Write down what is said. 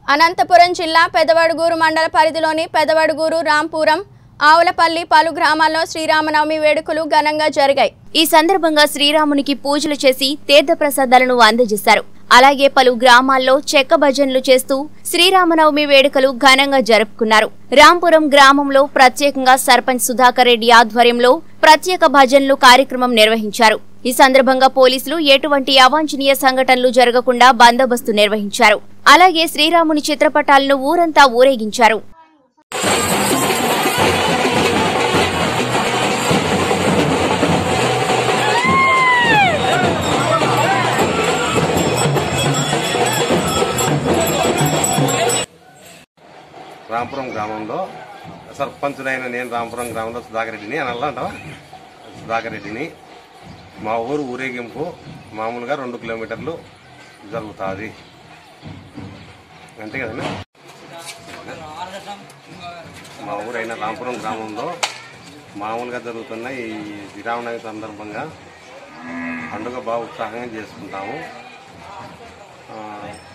అనంతపురం జిల్లా పెదవడుగూరు మండల పరిధిలోని పెదవడుగూరు రాంపురం ఆవులపల్లి పలు గ్రామాల్లో శ్రీరామనవమి వేడుకలు ఘనంగా జరిగాయి ఈ సందర్భంగా శ్రీరామునికి పూజలు చేసి తీర్థప్రసాదాలను అందజేశారు అలాగే పలు గ్రామాల్లో చెక్క భజనలు చేస్తూ శ్రీరామనవమి వేడుకలు ఘనంగా జరుపుకున్నారు రాంపురం గ్రామంలో ప్రత్యేకంగా సర్పంచ్ సుధాకర్ రెడ్డి ఆధ్వర్యంలో ప్రత్యేక భజనలు కార్యక్రమం నిర్వహించారు ఈ సందర్భంగా పోలీసులు ఎటువంటి అవాంఛనీయ సంఘటనలు జరగకుండా బందోబస్తు నిర్వహించారు అలాగే శ్రీరాముని చిత్రపటాలను ఊరంతా ఊరేగించారు రాంపురం గ్రామంలో సర్పంచుడైన నేను రాంపురం గ్రామంలో సుధాకర్ రెడ్డిని అని అలా అంటావా సుధాకర్ రెడ్డిని మా ఊరు ఊరేగింపు మామూలుగా రెండు కిలోమీటర్లు జరుగుతుంది అంతే కదండి మా ఊరైన రాంపురం గ్రామంలో మామూలుగా జరుగుతున్న ఈ శ్రీరామనవమి సందర్భంగా పండుగ బాగా ఉత్సాహంగా చేసుకుంటాము ఆ,